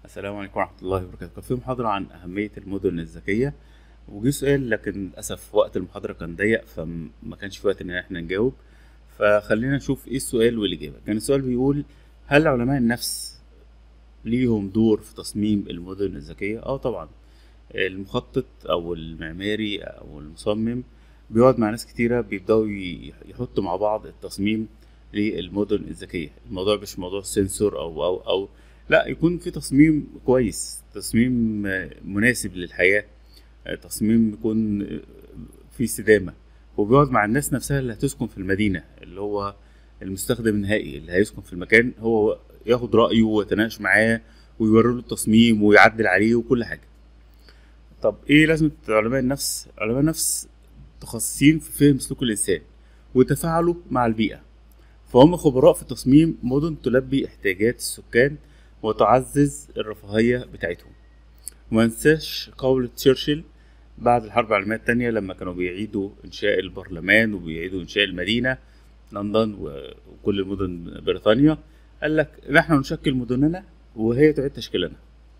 السلام عليكم ورحمة الله وبركاته كان في محاضرة عن أهمية المدن الذكية وجه سؤال لكن للأسف وقت المحاضرة كان ضيق فما كانش في وقت إن احنا نجاوب فخلينا نشوف ايه السؤال والإجابة كان السؤال بيقول هل علماء النفس ليهم دور في تصميم المدن الذكية؟ اه طبعا المخطط أو المعماري أو المصمم بيقعد مع ناس كتيرة بيبدأوا ي- يحطوا مع بعض التصميم للمدن الذكية الموضوع مش موضوع سنسور أو أو أو لا يكون في تصميم كويس تصميم آه، مناسب للحياة آه، تصميم يكون آه، فيه استدامة وبيقعد مع الناس نفسها اللي هتسكن في المدينة اللي هو المستخدم النهائي اللي هيسكن في المكان هو ياخد رأيه ويتناقش معاه ويوري له التصميم ويعدل عليه وكل حاجة طب ايه لازمة علماء النفس علماء النفس متخصصين في فهم سلوك الإنسان وتفاعله مع البيئة فهم خبراء في تصميم مدن تلبي احتياجات السكان وتعزز الرفاهية بتاعتهم وما ننساش قول تشرشل بعد الحرب العالمية التانية لما كانوا بيعيدوا إنشاء البرلمان وبيعيدوا إنشاء المدينة لندن و- وكل المدن بريطانيا قال لك نحن نشكل مدننا وهي تعيد تشكيلنا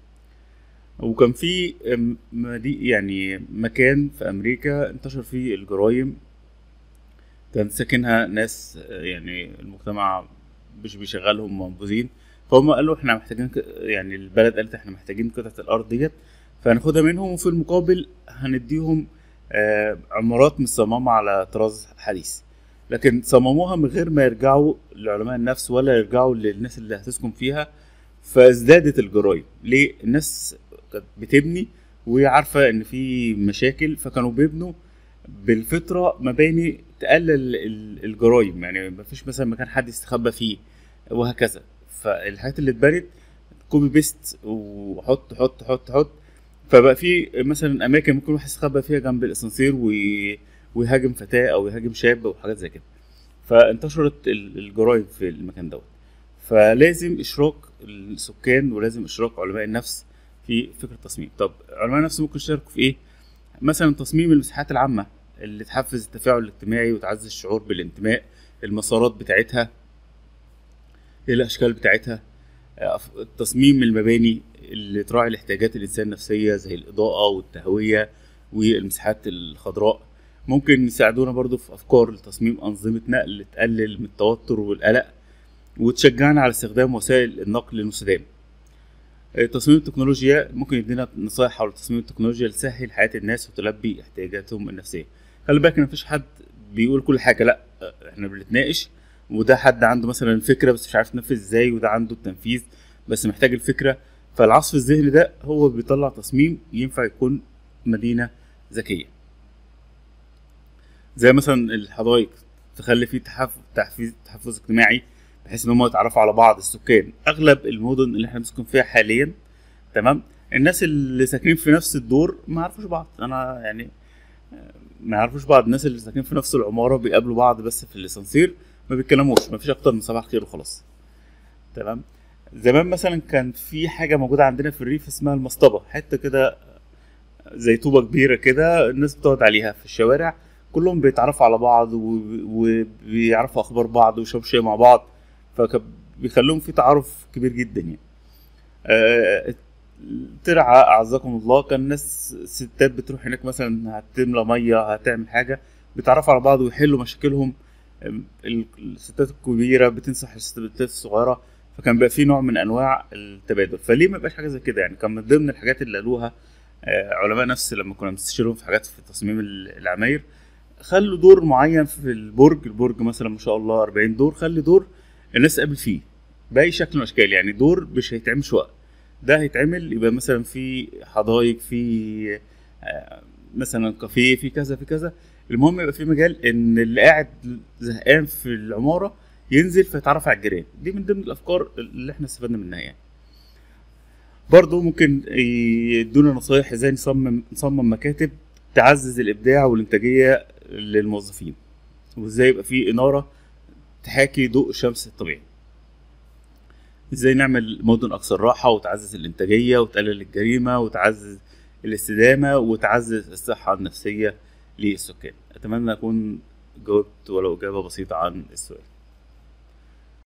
وكان في أم، مدي يعني مكان في أمريكا انتشر فيه الجرايم كان ساكنها ناس آه، يعني المجتمع مش بيشغلهم منبوذين فهم قالوا احنا محتاجين ك- يعني البلد قالت احنا محتاجين قطعة الأرض ديت فهناخدها منهم وفي المقابل هنديهم آه، عمارات مصممة على طراز حديث لكن صمموها من غير ما يرجعوا لعلماء النفس ولا يرجعوا للناس اللي هتسكن فيها فازدادت الجرائم ليه الناس كانت بتبني وهي عارفة ان في مشاكل فكانوا بيبنوا بالفطرة مباني تقلل ال- الجرائم يعني مفيش مثلا مكان حد يستخبى فيه وهكذا فالحاجات اللي اتبنت كوبي بيست وحط حط حط حط فبقى في مثلا اماكن ممكن واحد يستخبى فيها جنب الاسانسير وي... ويهاجم فتاه او يهاجم شاب وحاجات زي كده فانتشرت ال- الجرائم في المكان دوت فلازم اشراك السكان ولازم اشراك علماء النفس في فكره التصميم طب علماء النفس ممكن يشاركوا في ايه مثلا تصميم المساحات العامه اللي تحفز التفاعل الاجتماعي وتعزز الشعور بالانتماء المسارات بتاعتها ايه الاشكال بتاعتها أف- تصميم المباني اللي تراعي الاحتياجات الانسان النفسيه زي الاضاءه والتهويه والمساحات الخضراء ممكن يساعدونا برضو في افكار لتصميم انظمه نقل تقلل من التوتر والقلق وتشجعنا على استخدام وسائل النقل المستدام آه، تصميم التكنولوجيا ممكن يدينا نصائح حول تصميم التكنولوجيا لتسهل حياه الناس وتلبي احتياجاتهم النفسيه خلي بالك ان مفيش حد بيقول كل حاجه لا آه، احنا بنتناقش وده حد عنده مثلا الفكره بس مش عارف ينفذ ازاي وده عنده التنفيذ بس محتاج الفكره فالعصف الذهني ده هو بيطلع تصميم ينفع يكون مدينه ذكيه زي مثلا الحدائق تخلي فيه تحفز تحفيز تحفز اجتماعي بحيث ان هم يتعرفوا على بعض السكان اغلب المدن اللي احنا بنسكن فيها حاليا تمام الناس اللي ساكنين في نفس الدور ما يعرفوش بعض انا يعني آه، ما يعرفوش بعض الناس اللي ساكنين في نفس العماره بيقابلوا بعض بس في الاسانسير ما بيتكلموش ما فيش اكتر من صباح خير وخلاص تمام زمان مثلا كان في حاجه موجوده عندنا في الريف اسمها المصطبه حته كده زي طوبه كبيره كده الناس بتقعد عليها في الشوارع كلهم بيتعرفوا على بعض و- وبيعرفوا اخبار بعض ويشربوا شاي مع بعض فبيخليهم في تعارف كبير جدا يعني آه، ترعى اعزكم الله كان ناس ستات بتروح هناك مثلا هتملى ميه هتعمل حاجه بيتعرفوا على بعض ويحلوا مشاكلهم آم، ال- الستات الكبيره بتنصح الستات الصغيره فكان بقى في نوع من انواع التبادل فليه ما يبقاش حاجه زي كده يعني كان من ضمن الحاجات اللي قالوها آه، علماء نفس لما كنا بنستشيرهم في حاجات في تصميم ال- العماير خلوا دور معين في البرج البرج مثلا ما شاء الله 40 دور خلي دور الناس تقابل فيه باي شكل من الاشكال يعني دور مش هيتعمل شقق ده هيتعمل يبقى مثلا في حدائق في آه، مثلا كافيه في كذا في كذا المهم يبقى في مجال ان اللي قاعد زهقان في العماره ينزل فيتعرف على الجيران دي من ضمن الافكار اللي احنا استفدنا منها يعني برضه ممكن يدونا نصايح ازاي نصمم نصمم مكاتب تعزز الابداع والانتاجيه للموظفين وازاي يبقى في اناره تحاكي ضوء الشمس الطبيعي ازاي نعمل مدن اكثر راحه وتعزز الانتاجيه وتقلل الجريمه وتعزز الاستدامه وتعزز الصحه النفسيه للسكان اتمنى اكون جاوبت ولو اجابه بسيطه عن السؤال